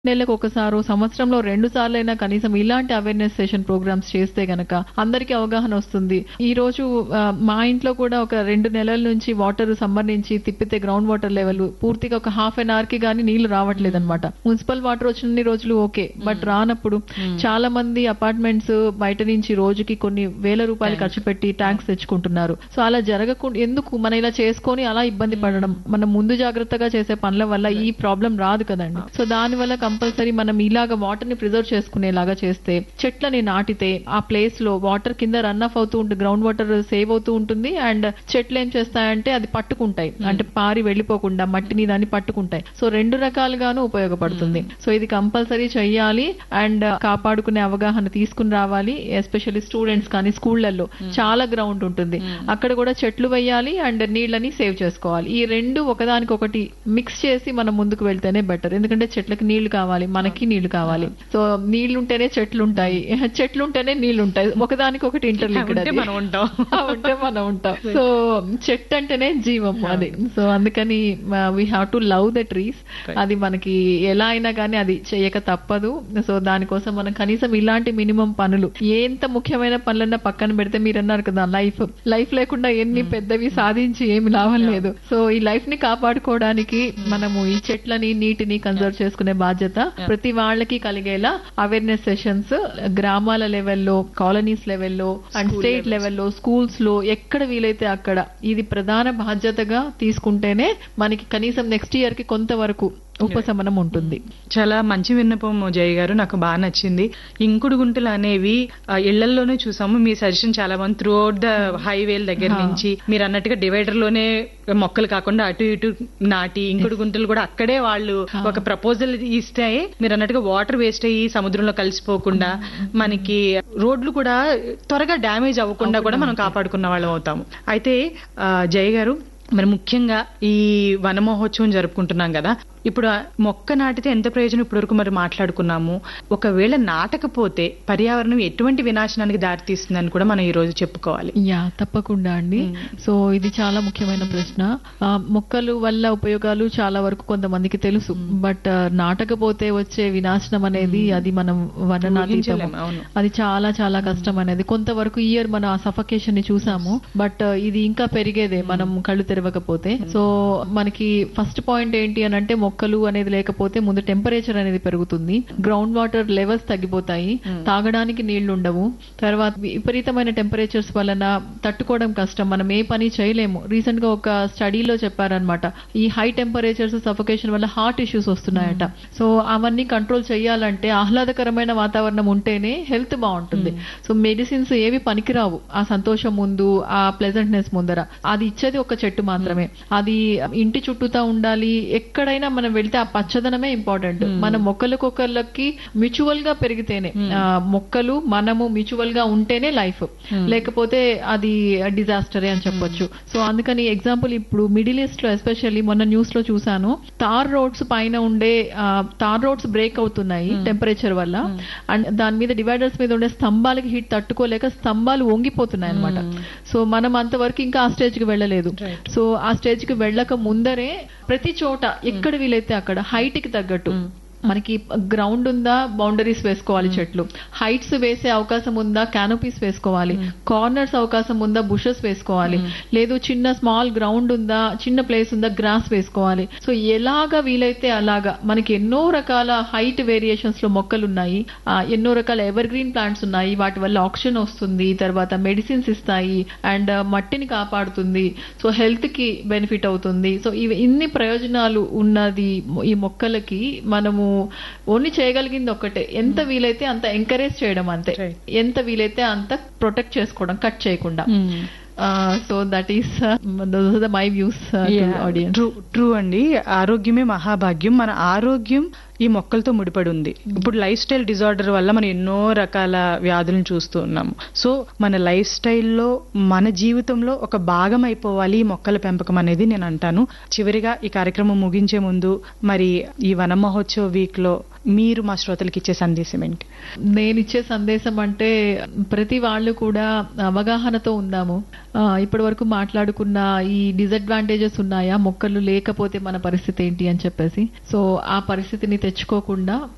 నెలకు ఒకసారో సంవత్సరంలో రెండు సార్లైనా కనీసం ఇలాంటి అవేర్నెస్ సెషన్ ప్రోగ్రామ్స్ చేస్తే గనక అందరికీ అవగాహన వస్తుంది ఈ రోజు ఆ, మా ఇంట్లో కూడా ఒక రెండు నెలల నుంచి వాటర్ సమ్మర్ నుంచి తిప్పితే గ్రౌండ్ వాటర్ లెవెల్ పూర్తిగా ఒక హాఫ్ అన్ అవర్ కి గానీ నీళ్లు రావట్లేదు అనమాట మున్సిపల్ వాటర్ వచ్చిన రోజులు ఓకే బట్ రానప్పుడు చాలా మంది అపార్ట్మెంట్స్ బయట నుంచి రోజుకి కొన్ని వేల రూపాయలు ఖర్చు పెట్టి ట్యాంక్స్ తెచ్చుకుంటున్నారు సో అలా జరగకుండా ఎందుకు మనం ఇలా చేసుకొని అలా ఇబ్బంది పడడం మనం ముందు జాగ్రత్తగా చేసే పనుల వల్ల ఈ ప్రాబ్లం రాదు కదండి సో దాని వల్ల కంపల్సరీ మనం ఇలాగ వాటర్ ని ప్రిజర్వ్ చేసుకునేలాగా చేస్తే చెట్లని నాటితే ఆ ప్లేస్ లో వాటర్ కింద రన్ ఆఫ్ అవుతూ ఉంటుంది గ్రౌండ్ వాటర్ సేవ్ అవుతూ ఉంటుంది అండ్ చెట్లు ఏం చేస్తాయంటే అది పట్టుకుంటాయి అంటే పారి వెళ్ళిపోకుండా మట్టిని దాన్ని పట్టుకుంటాయి సో రెండు రకాలుగాను ఉపయోగపడుతుంది సో ఇది కంపల్సరీ చెయ్యాలి అండ్ కాపాడుకునే అవగాహన తీసుకుని రావాలి ఎస్పెషల్లీ స్టూడెంట్స్ కానీ స్కూళ్లలో చాలా గ్రౌండ్ ఉంటుంది అక్కడ కూడా చెట్లు వేయాలి అండ్ నీళ్ళని సేవ్ చేసుకోవాలి ఈ రెండు ఒకదానికొకటి మిక్స్ చేసి మనం ముందుకు వెళ్తేనే బెటర్ ఎందుకంటే చెట్లకి నీళ్లు కావాలి మనకి నీళ్లు కావాలి సో నీళ్లు ఉంటేనే చెట్లు ఉంటాయి చెట్లు ఉంటేనే నీళ్లు ఉంటాయి ఒకదానికొకటి ఇంటర్లింక్డ్ ఉంటే మనం ఉంటాం. ఉంటే మనం ఉంటాం సో చెట్టు అంటేనే జీవం అది సో అందుకని we have to love the trees అది మనకి ఎలా అయినా కానీ అది చేయక తప్పదు సో దానికోసం మనం కనీసం ఇలాంటి మినిమం పనులు ఎంత ముఖ్యమైన పనులన్నా పక్కన పెడితే మీరు అన్నారు కదా లైఫ్ లైఫ్ లేకుండా ఎన్ని పెద్దవి సాధించి ఏమి లాభం లేదు సో ఈ లైఫ్ ని కాపాడుకోవడానికి మనము ఈ చెట్లని నీటిని కన్జర్వ్ చేసుకునే బాధ్యత ప్రతి వాళ్ళకి కలిగేలా అవేర్నెస్ సెషన్స్ గ్రామాల లెవెల్లో కాలనీస్ లెవెల్లో అండ్ స్టేట్ లెవెల్లో స్కూల్స్ లో ఎక్కడ వీలైతే అక్కడ ఇది ప్రధాన బాధ్యతగా తీసుకుంటేనే మనకి కనీసం నెక్స్ట్ ఇయర్ కి కొంతవరకు ఉపశమనం ఉంటుంది చాలా మంచి విన్నపం జయ గారు నాకు బాగా నచ్చింది ఇంకుడు గుంటలు అనేవి ఆ, ఇళ్లల్లోనే చూసాము మీ సజెషన్ చాలా మంది త్రూ అవుట్ ద హైవేల దగ్గర నుంచి మీరు అన్నట్టుగా డివైడర్ లోనే మొక్కలు కాకుండా అటు ఇటు నాటి ఇంకుడు గుంటలు కూడా అక్కడే వాళ్ళు ఒక ప్రపోజల్ ఇస్తే మీరు అన్నట్టుగా వాటర్ వేస్ట్ అయ్యి సముద్రంలో కలిసిపోకుండా మనకి రోడ్లు కూడా త్వరగా డ్యామేజ్ అవ్వకుండా కూడా మనం కాపాడుకున్న వాళ్ళం అవుతాము అయితే ఆ, జయ గారు మరి ముఖ్యంగా ఈ వన మహోత్సవం జరుపుకుంటున్నాం కదా ఇప్పుడు ఆ మొక్క నాటితే ఎంత ప్రయోజనం ఇప్పటివరకు మరి మాట్లాడుకున్నాము ఒకవేళ నాటకపోతే పర్యావరణం ఎటువంటి వినాశనానికి దారితీస్తుందని కూడా మనం ఈ రోజు చెప్పుకోవాలి యా తప్పకుండా అండి సో ఇది చాలా ముఖ్యమైన ప్రశ్న ఆ, మొక్కలు వల్ల ఉపయోగాలు చాలా వరకు కొంతమందికి తెలుసు బట్ ఆ, నాటకపోతే వచ్చే వినాశనం అనేది అది మనం వర్ణనాతీతము ఊహించలేం, అవును. అది చాలా చాలా కష్టం అనేది కొంతవరకు ఇయర్ మనం ఆ సఫకేషన్ ని చూసాము బట్ ఇది ఇంకా పెరిగేదే మనం కళ్ళు తెరవకపోతే సో మనకి ఫస్ట్ పాయింట్ ఏంటి అని అంటే మొక్కలు అనేది లేకపోతే ముందు టెంపరేచర్ అనేది పెరుగుతుంది గ్రౌండ్ వాటర్ లెవెల్స్ తగ్గిపోతాయి తాగడానికి నీళ్లు ఉండవు తర్వాత విపరీతమైన టెంపరేచర్స్ వలన తట్టుకోవడం కష్టం మనం ఏ పని చేయలేము రీసెంట్ గా ఒక స్టడీలో చెప్పారనమాట ఈ హై టెంపరేచర్స్ సఫకేషన్ వల్ల హార్ట్ ఇష్యూస్ వస్తున్నాయట సో అవన్నీ కంట్రోల్ చేయాలంటే ఆహ్లాదకరమైన వాతావరణం ఉంటేనే హెల్త్ బాగుంటుంది సో మెడిసిన్స్ ఏవి పనికిరావు ఆ సంతోషం ముందు ఆ ప్లెజెంట్నెస్ ముందర అది ఇచ్చేది ఒక చెట్టు మాత్రమే అది ఇంటి చుట్టూతా ఉండాలి ఎక్కడైనా మనం వెళ్తే ఆ పచ్చదనమే ఇంపార్టెంట్ మన మొక్కలకొకళ్ళకి మ్యూచువల్ గా పెరిగితేనే ఆ, మొక్కలు మనము మ్యూచువల్ గా ఉంటేనే లైఫ్ లేకపోతే అది డిజాస్టరే అని చెప్పొచ్చు సో అందుకని ఎగ్జాంపుల్ ఇప్పుడు మిడిల్ ఈస్ట్ లో ఎస్పెషల్లీ మొన్న న్యూస్ లో చూసాను తార్ రోడ్స్ పైన ఉండే ఆ, తార్ రోడ్స్ బ్రేక్ అవుతున్నాయి టెంపరేచర్ వల్ల అండ్ దాని మీద డివైడర్స్ మీద ఉండే స్తంభాలకి హీట్ తట్టుకోలేక స్తంభాలు వంగిపోతున్నాయి అనమాట సో మనం అంతవరకు ఇంకా ఆ స్టేజ్ కి వెళ్ళలేదు సో ఆ స్టేజ్ కి వెళ్ళక ముందరే ప్రతి చోట ఎక్కడ వీలైతే అక్కడ హైట్ కి తగ్గట్టు మనకి గ్రౌండ్ ఉందా బౌండరీస్ వేసుకోవాలి చెట్లు హైట్స్ వేసే అవకాశం ఉందా క్యానోపీస్ వేసుకోవాలి కార్నర్స్ అవకాశం ఉందా బుషెస్ వేసుకోవాలి లేదు చిన్న స్మాల్ గ్రౌండ్ ఉందా చిన్న ప్లేస్ ఉందా గ్రాస్ వేసుకోవాలి సో ఎలాగా వీలైతే అలాగా మనకి ఎన్నో రకాల హైట్ వేరియేషన్స్ లో మొక్కలు ఉన్నాయి ఆ, ఎన్నో రకాల ఎవర్ గ్రీన్ ప్లాంట్స్ ఉన్నాయి వాటి వల్ల ఆక్సిజన్ వస్తుంది తర్వాత మెడిసిన్స్ ఇస్తాయి అండ్ మట్టిని కాపాడుతుంది సో హెల్త్ కి బెనిఫిట్ అవుతుంది సో ఇవి ఇన్ని ప్రయోజనాలు ఉన్నది ఈ మొక్కలకి మనము ఓన్లీ చేయగలిగింది ఒక్కటే ఎంత వీలైతే అంత ఎంకరేజ్ చేయడం అంతే Right. ఎంత వీలైతే అంత ప్రొటెక్ట్ చేసుకోవడం కట్ చేయకుండా so that is my views audience true true అండి ఆరోగ్యమే మహాభాగ్యం మన ఆరోగ్యం ఈ మొక్కలతో ముడిపడి ఉంది ఇప్పుడు లైఫ్ స్టైల్ డిజార్డర్ వల్ల మనం ఎన్నో రకాల వ్యాధులను చూస్తూ ఉన్నాము సో మన లైఫ్ స్టైల్లో మన జీవితంలో ఒక భాగం అయిపోవాలి ఈ మొక్కల పెంపకం అనేది నేను అంటాను చివరిగా ఈ కార్యక్రమం ముగించే ముందు మరి ఈ వన మహోత్సవ వీక్ లో మీరు మా శ్రోతలకు ఇచ్చే సందేశం ఏంటి నేను ఇచ్చే సందేశం అంటే ప్రతి వాళ్ళు కూడా అవగాహనతో ఉందాము ఆ, ఇప్పటి వరకు మాట్లాడుకున్న ఈ డిసడ్వాంటేజెస్ ఉన్నాయా మొక్కలు లేకపోతే మన పరిస్థితి ఏంటి అని చెప్పేసి సో ఆ పరిస్థితిని తెచ్చుకోకుండా